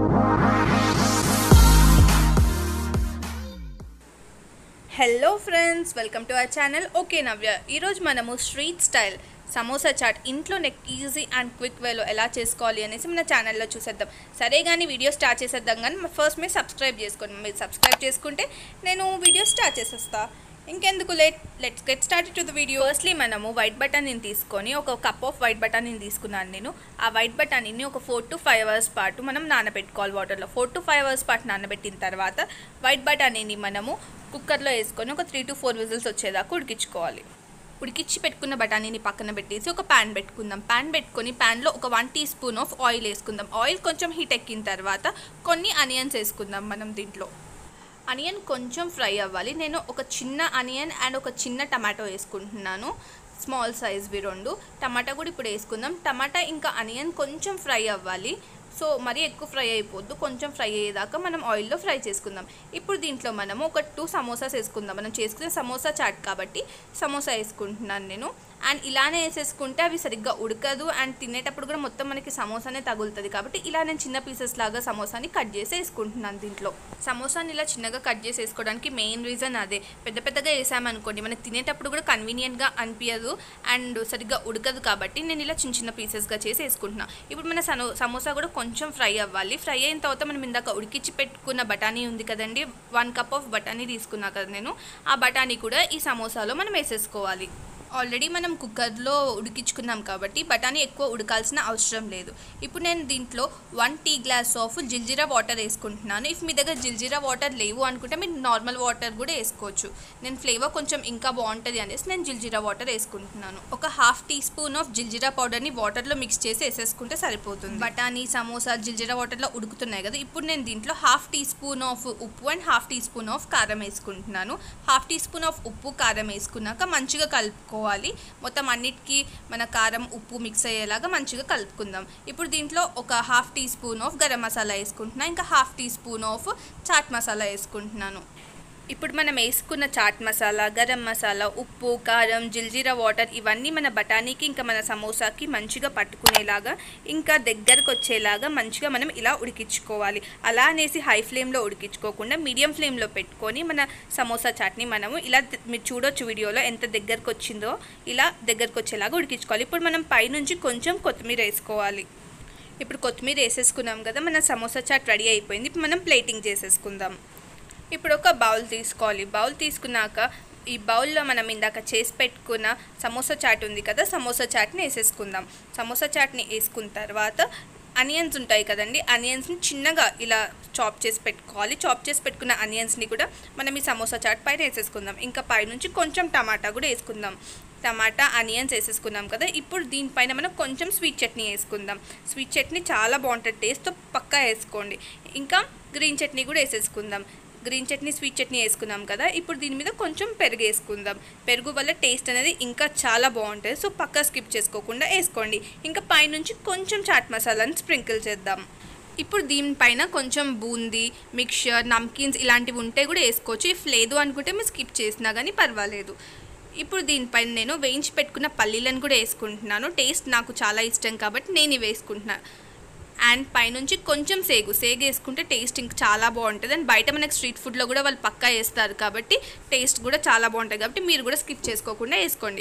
hello friends welcome to our channel okay Navya ఈరోజు మనము street style samosa chaat ఇంట్లో నెక్ ఈజీ అండ్ క్విక్ వేలో ఎలా చేసుకోవాలి అనేసి మన ఛానల్లో చూసేద్దాం సరే కానీ వీడియో స్టార్ట్ చేసేద్దాం కానీ ఫస్ట్ మీరు సబ్స్క్రైబ్ చేసుకోండి మీరు సబ్స్క్రైబ్ చేసుకుంటే నేను వీడియో స్టార్ట్ చేసేస్తా ఇంకెందుకు late let's get start to the video firstly మనము వైట్ బటానీని తీసుకొని ఒక కప్ ఆఫ్ వైట్ బటానీని తీసుకున్నాను నేను ఆ వైట్ బటానీని ఒక ఫోర్ టు ఫైవ్ అవర్స్ పాటు మనం నానబెట్టుకోవాలి వాటర్లో ఫోర్ టు ఫైవ్ అవర్స్ పాటు నానబెట్టిన తర్వాత వైట్ బటానీని మనము కుక్కర్లో వేసుకొని ఒక త్రీ టు ఫోర్ విజిల్స్ వచ్చేదాకా ఉడికించుకోవాలి ఉడికిచ్చి పెట్టుకున్న బఠానీని పక్కన పెట్టేసి ఒక ప్యాన్ పెట్టుకుందాం ప్యాన్ పెట్టుకొని ప్యాన్లో ఒక one teaspoon of oil వేసుకుందాం ఆయిల్ కొంచెం హీట్ ఎక్కిన తర్వాత కొన్ని అనియన్స్ వేసుకుందాం మనం దీంట్లో అనియన్ కొంచెం ఫ్రై అవ్వాలి నేను ఒక చిన్న అనియన్ అండ్ ఒక చిన్న టమాటో వేసుకుంటున్నాను స్మాల్ సైజ్వి రెండు టమాటా కూడా ఇప్పుడు వేసుకుందాం టమాటా ఇంకా అనియన్ కొంచెం ఫ్రై అవ్వాలి సో మరీ ఎక్కువ ఫ్రై అయిపోద్దు కొంచెం ఫ్రై అయ్యేదాకా మనం ఆయిల్లో ఫ్రై చేసుకుందాం ఇప్పుడు దీంట్లో మనము ఒక టూ సమోసాస్ వేసుకుందాం మనం చేసుకునే సమోసా చాట్ కాబట్టి సమోసా వేసుకుంటున్నాను నేను అండ్ ఇలానే వేసేసుకుంటే అవి సరిగ్గా ఉడకదు అండ్ తినేటప్పుడు కూడా మొత్తం మనకి సమోసానే తగులుతుంది కాబట్టి ఇలా నేను చిన్న పీసెస్ లాగా సమోసాని కట్ చేసి వేసుకుంటున్నాను దీంట్లో సమోసాని ఇలా చిన్నగా కట్ చేసి వేసుకోవడానికి మెయిన్ రీజన్ అదే పెద్ద పెద్దగా వేసామనుకోండి మనకి తినేటప్పుడు కూడా కన్వీనియంట్గా అనిపించదు అండ్ సరిగ్గా ఉడకదు కాబట్టి నేను ఇలా చిన్న చిన్న పీసెస్గా చేసి వేసుకుంటున్నాను ఇప్పుడు మన సనో సమోసా కూడా కొంచెం ఫ్రై అవ్వాలి ఫ్రై అయిన తర్వాత మనం ఇందాక ఉడికిచ్చి పెట్టుకున్న బఠానీ ఉంది కదండి వన్ కప్ ఆఫ్ బఠానీ తీసుకున్నా కదా నేను ఆ బఠానీ కూడా ఈ సమోసాలో మనం వేసేసుకోవాలి ఆల్రెడీ మనం కుక్కర్లో ఉడికించుకున్నాం కాబట్టి బఠానీ ఎక్కువ ఉడకాల్సిన అవసరం లేదు ఇప్పుడు నేను దీంట్లో one tea glass of jaljeera water వేసుకుంటున్నాను ఇఫ్ మీ దగ్గర జిల్జీరా వాటర్ లేవు అనుకుంటే మీరు నార్మల్ వాటర్ కూడా వేసుకోవచ్చు నేను ఫ్లేవర్ కొంచెం ఇంకా బాగుంటుంది అనేసి నేను జిల్జీరా వాటర్ వేసుకుంటున్నాను ఒక half teaspoon of jaljeera పౌడర్ని వాటర్లో మిక్స్ చేసి వేసేసుకుంటే సరిపోతుంది బఠానీ సమోసా జిల్జీరా వాటర్లో ఉడుకుతున్నాయి కదా ఇప్పుడు నేను దీంట్లో హాఫ్ టీ స్పూన్ ఆఫ్ ఉప్పు and half teaspoon of కారం వేసుకుంటున్నాను హాఫ్ టీ స్పూన్ ఆఫ్ ఉప్పు కారం వేసుకున్నాక మంచిగా కలుపుకోవాలి మొత్తం అన్నిటికీ మన కారం ఉప్పు మిక్స్ అయ్యేలాగా మంచిగా కలుపుకుందాం ఇప్పుడు దీంట్లో ఒక half teaspoon of garam masala వేసుకుంటున్నాను ఇంకా half teaspoon of chaat masala వేసుకుంటున్నాను ఇప్పుడు మనం వేసుకున్న చాట్ మసాలా గరం మసాలా ఉప్పు కారం జిల్జీరా వాటర్ ఇవన్నీ మన బఠానీకి ఇంకా మన సమోసాకి మంచిగా పట్టుకునేలాగా ఇంకా దగ్గరకు వచ్చేలాగా మంచిగా మనం ఇలా ఉడికించుకోవాలి అలా అనేసి హై ఫ్లేమ్లో ఉడికించుకోకుండా మీడియం ఫ్లేమ్లో పెట్టుకొని మన సమోసా చాట్ని మనము ఇలా ద- మీరు చూడొచ్చు వీడియోలో ఎంత దగ్గరకు వచ్చిందో ఇలా దగ్గరకు వచ్చేలాగా ఉడికించుకోవాలి ఇప్పుడు మనం పైనుంచి కొంచెం కొత్తిమీర వేసుకోవాలి ఇప్పుడు కొత్తిమీర వేసేసుకున్నాం కదా మన సమోసా చాట్ రెడీ అయిపోయింది ఇప్పుడు మనం ప్లేటింగ్ చేసేసుకుందాం ఇప్పుడు ఒక బౌల్ తీసుకోవాలి బౌల్ తీసుకున్నాక ఈ బౌల్లో మనం ఇందాక చేసి పెట్టుకున్న సమోసా చాట్ ఉంది కదా సమోసా చాట్ని వేసేసుకుందాం సమోసా చాట్ని వేసుకున్న తర్వాత అనియన్స్ ఉంటాయి కదండి అనియన్స్ని చిన్నగా ఇలా చాప్ చేసి పెట్టుకోవాలి చాప్ చేసి పెట్టుకున్న అనియన్స్ని కూడా మనం ఈ సమోసా చాట్ పైన వేసేసుకుందాం ఇంకా పైనుంచి కొంచెం టమాటా కూడా వేసుకుందాం టమాటా ఆనియన్స్ వేసేసుకున్నాం కదా ఇప్పుడు దీనిపైన మనం కొంచెం స్వీట్ చట్నీ వేసుకుందాం స్వీట్ చట్నీ చాలా బాగుంటుంది టేస్ట్తో పక్కా వేసుకోండి ఇంకా గ్రీన్ చట్నీ కూడా వేసేసుకుందాం గ్రీన్ చట్నీ స్వీట్ చట్నీ వేసుకున్నాం కదా ఇప్పుడు దీని మీద కొంచెం పెరుగు వేసుకుందాం పెరుగు వల్ల టేస్ట్ అనేది ఇంకా చాలా బాగుంటుంది సో పక్కా స్కిప్ చేసుకోకుండా వేసుకోండి ఇంకా పైనుంచి కొంచెం చాట్ మసాలాని స్ప్రింకిల్ చేద్దాం ఇప్పుడు దీనిపైన కొంచెం బూందీ మిక్చర్ నమ్కీన్స్ ఇలాంటివి ఉంటే కూడా వేసుకోవచ్చు ఇఫ్ లేదు అనుకుంటే మీరు స్కిప్ చేసినా కానీ పర్వాలేదు ఇప్పుడు దీనిపైన నేను వేయించి పెట్టుకున్న పల్లీలను కూడా వేసుకుంటున్నాను టేస్ట్ నాకు చాలా ఇష్టం కాబట్టి నేను ఇవి వేసుకుంటున్నాను అండ్ పైనుంచి కొంచెం సేగు సేగు వేసుకుంటే టేస్ట్ ఇంకా చాలా బాగుంటుంది అండ్ బయట మనకి స్ట్రీట్ ఫుడ్లో కూడా వాళ్ళు పక్కా వేస్తారు కాబట్టి టేస్ట్ కూడా చాలా బాగుంటుంది కాబట్టి మీరు కూడా స్కిప్ చేసుకోకుండా వేసుకోండి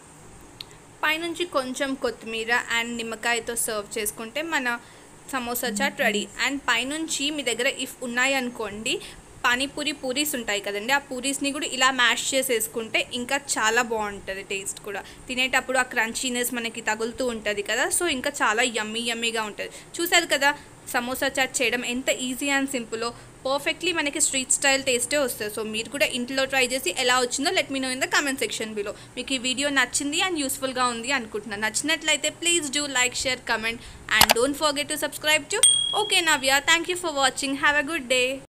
పైనుంచి కొంచెం కొత్తిమీర అండ్ నిమ్మకాయతో సర్వ్ చేసుకుంటే మన సమోసా చాట్ రెడీ అండ్ పైనుంచి మీ దగ్గర ఇఫ్ ఉన్నాయి అనుకోండి పానీపూరి పూరీస్ ఉంటాయి కదండి ఆ పూరీస్ని కూడా ఇలా మ్యాష్ చేసి వేసుకుంటే ఇంకా చాలా బాగుంటుంది టేస్ట్ కూడా తినేటప్పుడు ఆ క్రంచీనెస్ మనకి తగులుతూ ఉంటుంది కదా సో ఇంకా చాలా యమ్మీ యమ్మీగా ఉంటుంది చూసారు కదా సమోసా చాట్ చేయడం ఎంత ఈజీ అండ్ సింపుల్లో పర్ఫెక్ట్లీ మనకి స్ట్రీట్ స్టైల్ టేస్టే వస్తుంది సో మీరు కూడా ఇంట్లో ట్రై చేసి ఎలా వచ్చిందో let me know in the comment section below మీకు ఈ వీడియో నచ్చింది అండ్ యూస్ఫుల్గా ఉంది అనుకుంటున్నాను నచ్చినట్లయితే please do like share comment and don't forget to subscribe to okay Navya thank you for watching have a good day